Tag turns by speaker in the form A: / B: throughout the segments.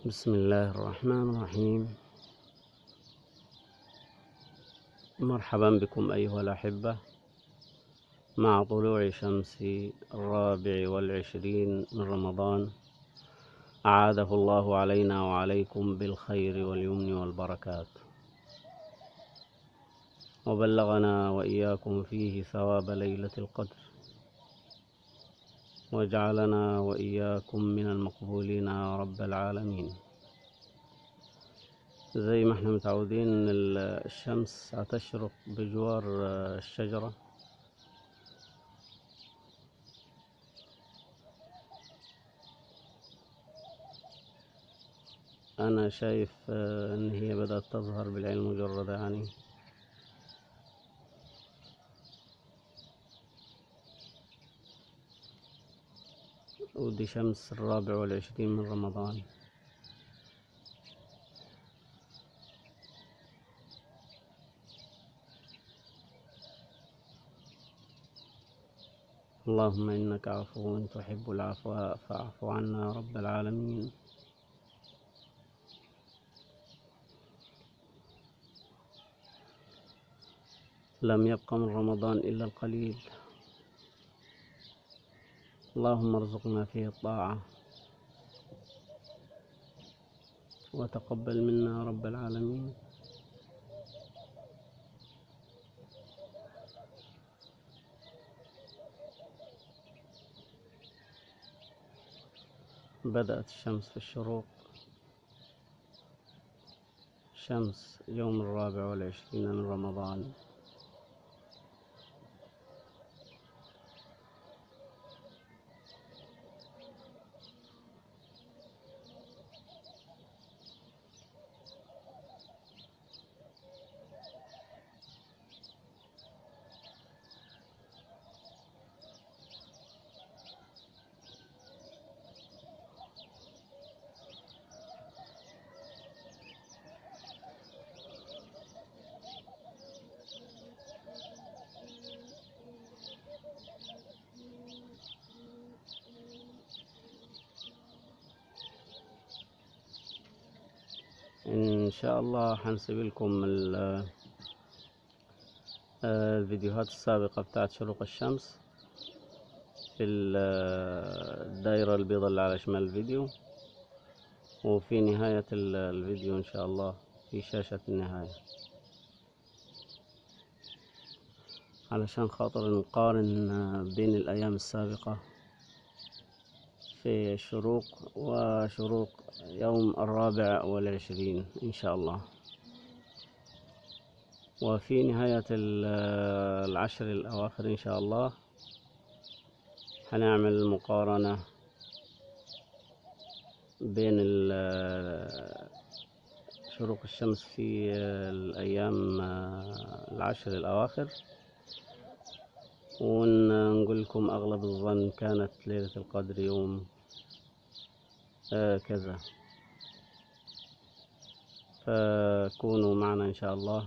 A: بسم الله الرحمن الرحيم مرحبا بكم أيها الأحبة مع طلوع شمس الرابع والعشرين من رمضان أعاده الله علينا وعليكم بالخير واليمن والبركات وبلغنا وإياكم فيه ثواب ليلة القدر واجعلنا وإياكم من المقبولين يا رب العالمين زي ما احنا متعودين ان الشمس هتشرق بجوار الشجرة انا شايف ان هي بدأت تظهر بالعين المجردة يعني ودي شمس الرابع والعشرين من رمضان اللهم إنك عفو تحب العفو فاعف عنا يا رب العالمين لم يبق من رمضان إلا القليل اللهم ارزقنا فيه الطاعة وتقبل منا يا رب العالمين بدأت الشمس في الشروق شمس يوم الرابع والعشرين من رمضان ان شاء الله حنسيب لكم الفيديوهات السابقة بتاعت شروق الشمس في الدائرة البيضاء اللي على شمال الفيديو وفي نهاية الفيديو ان شاء الله في شاشة النهاية علشان خاطر نقارن بين الايام السابقة في الشروق وشروق يوم الرابع والعشرين إن شاء الله وفي نهاية العشر الأواخر إن شاء الله هنعمل مقارنة بين شروق الشمس في الأيام العشر الأواخر ونقول لكم أغلب الظن كانت ليلة القدر يوم آه كذا فكونوا معنا إن شاء الله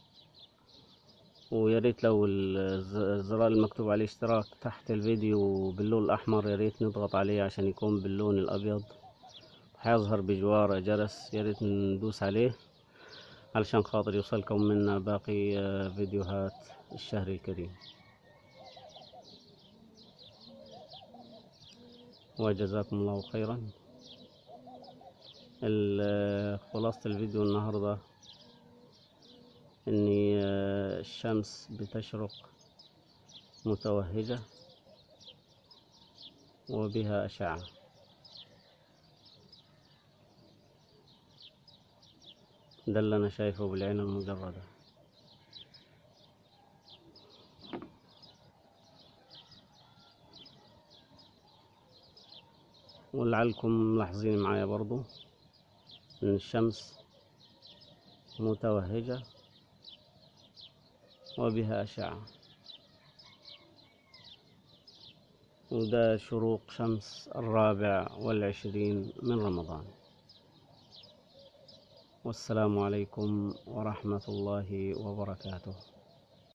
A: وياريت لو الزرار المكتوب عليه اشتراك تحت الفيديو باللون الأحمر ياريت نضغط عليه عشان يكون باللون الأبيض هيظهر بجواره جرس ياريت ندوس عليه علشان خاطر يوصلكم منا باقي فيديوهات الشهر الكريم وجزاكم الله خيرا خلاصة الفيديو النهاردة ان الشمس بتشرق متوهجة وبها أشعة ده اللي أنا شايفه بالعين المجردة ولعلكم ملاحظين معايا برضو ان الشمس متوهجة وبها أشعة وده شروق شمس الرابع والعشرين من رمضان والسلام عليكم ورحمة الله وبركاته